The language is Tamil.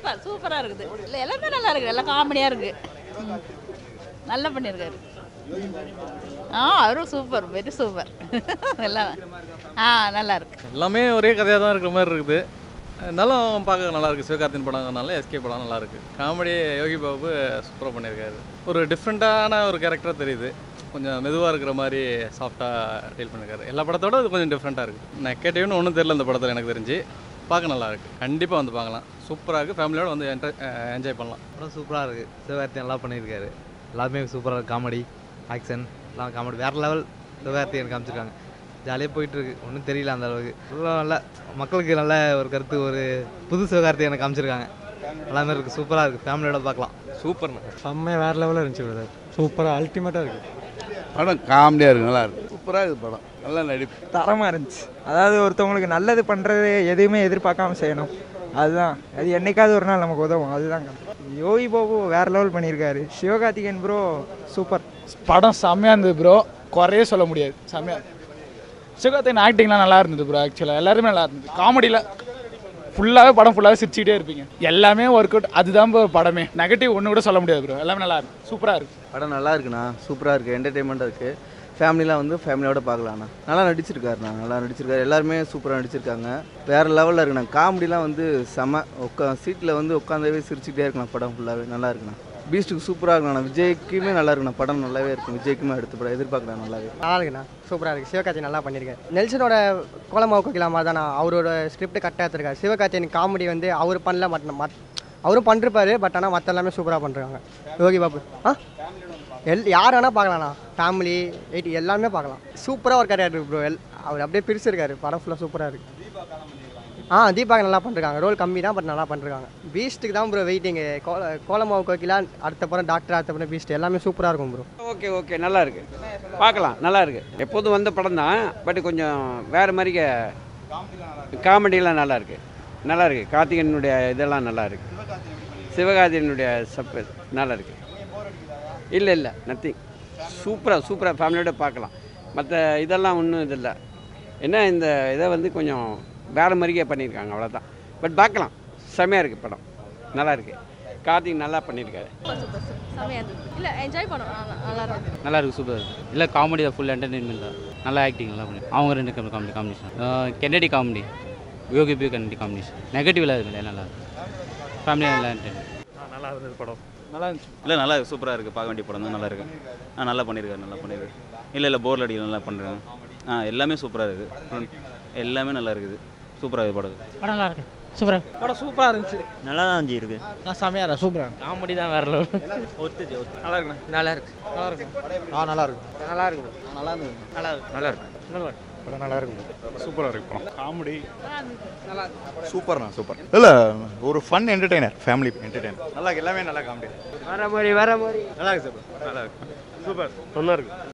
சூப்பர் சூப்பராக இருக்குது இல்லை எல்லாமே நல்லா இருக்குது எல்லாம் காமெடியாக இருக்குது ம். நல்லா பண்ணியிருக்காரு ஆ அவரும் சூப்பர் வெரி சூப்பர் எல்லாம் ஆ நல்லா இருக்கு எல்லாமே ஒரே கதையாக தான் இருக்கிற மாதிரி இருக்குது இருந்தாலும் பார்க்க நல்லா இருக்குது சிவகார்த்தின் படம்னால எஸ்கே படம் நல்லா இருக்குது காமெடி யோகி பாபு சூப்பராக பண்ணியிருக்காரு ஒரு டிஃப்ரெண்ட்டான ஒரு கேரக்டராக தெரியுது கொஞ்சம் மெதுவாக இருக்கிற மாதிரி சாஃப்டாக டீல் பண்ணியிருக்காரு எல்லா படத்தோட இது கொஞ்சம் டிஃப்ரெண்ட்டாக இருக்குது நெகட்டிவ்னு ஒன்றும் தெரியல இந்த படத்தில் எனக்கு தெரிஞ்சு பார்க்க நல்லா இருக்குது கண்டிப்பாக வந்து பார்க்கலாம் சூப்பராக இருக்குது ஃபேமிலியோட வந்து என்ஜாய் பண்ணலாம் படம் சூப்பராக இருக்குது சிவகார்த்தி நல்லா பண்ணியிருக்காரு எல்லாமே சூப்பராக இருக்கு காமெடி ஆக்ஷன் எல்லாம் காமெடி வேறு லெவல் சிவகார்த்தியன் காமிச்சிருக்காங்க ஜாலியாக போயிட்டுருக்கு ஒன்றும் தெரியல அந்த அளவுக்கு நல்லா நல்லா மக்களுக்கு நல்ல ஒரு கருத்து ஒரு புது சிவகார்த்தியனை காமிச்சிருக்காங்க எல்லாமே இருக்குது சூப்பராக இருக்குது ஃபேமிலியோட பார்க்கலாம் சூப்பர்ண்ணா செம்மையாக வேறு லெவலில் இருந்துச்சு பிரதர் சூப்பராக அல்டிமேட்டாக இருக்குது படம் காமெடியாக இருக்குது நல்லா இருக்கு சூப்பராக இருக்குது படம் நல்லா நடிப்பு தரமாக இருந்துச்சு அதாவது ஒருத்தவங்களுக்கு நல்லது பண்ணுறது எதையுமே எதிர்பார்க்காம செய்யணும் அதுதான் அது என்னைக்காவது ஒரு நாள் நமக்கு உதவும் அதுதாங்க யோகி பாபு வேறு லெவல் பண்ணியிருக்காரு சிவகார்த்திகேயன் ப்ரோ சூப்பர் படம் செம்மையாக இருந்தது ப்ரோ குறையே சொல்ல முடியாது செம்மையாக சிவகார்த்திகேயன் ஆக்டிங்லாம் நல்லா இருந்தது ப்ரோ ஆக்சுவலாக எல்லாருமே நல்லா இருந்தது காமெடியில் ஃபுல்லாகவே படம் ஃபுல்லாகவே சிரிச்சுக்கிட்டே இருப்பீங்க எல்லாமே ஒர்க் அவுட் அதுதான் bro படமே நெகட்டிவ் ஒன்று கூட சொல்ல முடியாது ப்ரோ எல்லாமே நல்லா இருக்கு சூப்பராக இருக்கு படம் நல்லா இருக்குண்ணா சூப்பராக இருக்குது என்டர்டெயின்மெண்ட்டாக இருக்குது ஃபேமிலிலாம் வந்து ஃபேமிலியோட பார்க்கலாண்ணா நல்லா நடிச்சிருக்காருண்ணா நல்லா நடிச்சிருக்காரு எல்லாருமே சூப்பராக நடிச்சிருக்காங்க வேறு லெவலில் இருக்குண்ணா காமெடிலாம் வந்து செம உட்கா சீட்டில் வந்து உட்காந்தவே சிரிச்சுக்கிட்டே இருக்கலாம் படம் ஃபுல்லாகவே நல்லா இருக்குண்ணா பீஸ்ட்டுக்கு சூப்பராக இருக்குண்ணா விஜய்க்குமே நல்லா இருக்குண்ணா படம் நல்லாவே இருக்கும் விஜய்க்குமே அடுத்த படம் எதிர்பார்க்கலாம் நல்லாவே நல்லா இருக்குண்ணா சூப்பராக இருக்குது சிவகார்த்தியன் நல்லா பண்ணியிருக்காரு நெல்சனோட கோலமாவு கோகிலா மாதிரி தானே அவரோட ஸ்கிரிப்ட் கரெக்டாக எடுத்திருக்காரு சிவகார்த்தியன் காமெடி வந்து அவர் பண்ணல மட் மத் அவரும் பண்ணிருப்பாரு பட் ஆனால் மற்ற எல்லாமே சூப்பராக பண்ணுறாங்க யோகி பாபு ஆ எல் யார் வேணால் பார்க்கலாண்ணா ஃபேமிலி எயிட்டி எல்லாமே பார்க்கலாம் சூப்பராக ஒரு கரையாக இருக்குது ப்ரோ எல் அவர் அப்படியே பிரிச்சிருக்காரு படம் ஃபுல்லாக சூப்பராக இருக்குது ஆ தீபாக நல்லா பண்ணிருக்காங்க ரோல் கம்மி தான் பட் நல்லா பண்ணிருக்காங்க பீஸ்ட்டுக்கு தான் ப்ரோ வெயிட்டிங்கு கோல கோலமாவு கோகிலா அடுத்த படம் டாக்டர் அடுத்த படம் பீஸ்ட் எல்லாமே சூப்பராக இருக்கும் ப்ரோ ஓகே ஓகே நல்லா இருக்கு பார்க்கலாம் நல்லா இருக்கு எப்போதும் வந்த படம் தான் பட் கொஞ்சம் வேற மாதிரி காமெடியெல்லாம் நல்லா இருக்கு நல்லா இருக்கு கார்த்திகனுடைய இதெல்லாம் நல்லா இருக்கு சிவகார்த்திகனுடைய சப்பு நல்லா இருக்கு இல்லை இல்லை நத்திங் சூப்பராக சூப்பராக ஃபேமிலியோட பார்க்கலாம் மற்ற இதெல்லாம் ஒன்றும் இது இல்லை என்ன இந்த இதை வந்து கொஞ்சம் வேற மாதிரியே பண்ணியிருக்காங்க அவ்வளோதான் பட் பார்க்கலாம் செம்மையாக இருக்குது படம் நல்லா இருக்கு கார்த்திக் நல்லா பண்ணியிருக்காரு சூப்பர் சூப்பர் செம்மையாக இருந்தது இல்லை என்ஜாய் பண்ணோம் நல்லா இருக்கு நல்லா இருக்கு சூப்பர் இல்லை காமெடி தான் ஃபுல் என்டர்டெயின்மெண்ட் தான் நல்லா ஆக்டிங் நல்லா பண்ணி அவங்க ரெண்டு comedy combination Kennedy comedy Yogi B Kennedy combination நெகட்டிவ்லாம் இருக்கு நல்லா இருக்கு ஃபேமிலி நல்லா என்டர்டைன் நல்லா இருந்தது படம் நல்லா இருந்துச்சு இல்லை நல்லா சூப்பராக இருக்குது பார்க்க வேண்டிய படம் தான் நல்லா இருக்கு ஆ நல்லா பண்ணியிருக்காரு நல்லா பண்ணியிருக்காரு இல்லை இல்லை போரில் அடிக்க நல்லா பண்ணுறாங்க ஆ எல்லாமே சூப்பராக இருக்குது எல்லாமே நல்லா இருக்குது சூப்பராக இருக்குது படம் படம் நல்லா இருக்கு சூப்பராக படம் சூப்பராக இருந்துச்சு நல்லா தான் இருந்துச்சு இருக்கு நான் செம்மையாக இருக்கேன் சூப்பராக காமெடி தான் வேற லெவல் நல்லா இருக்குண்ணா நல்லா இருக்கு நல்லா இருக்கும் ஆ நல்லா இருக்கு நல்லா இருக்கு நல்லா இருந்தது நல்லா இருக்கு நல்லா இருக்கு படம் நல்லா இருக்கு சூப்பராக இருக்கு படம் காமெடி சூப்பர்ண்ணா சூப்பர் இல்லை ஒரு ஃபன் என்டர்டெய்னர் ஃபேமிலி என்டர்டெய்னர் நல்லா இருக்கு எல்லாமே நல்லா காமெடி வேற மாதிரி வேற மாதிரி நல்லா இருக்கு சார் நல்லா இருக்கு சூப்பர் நல்லா இருக்கு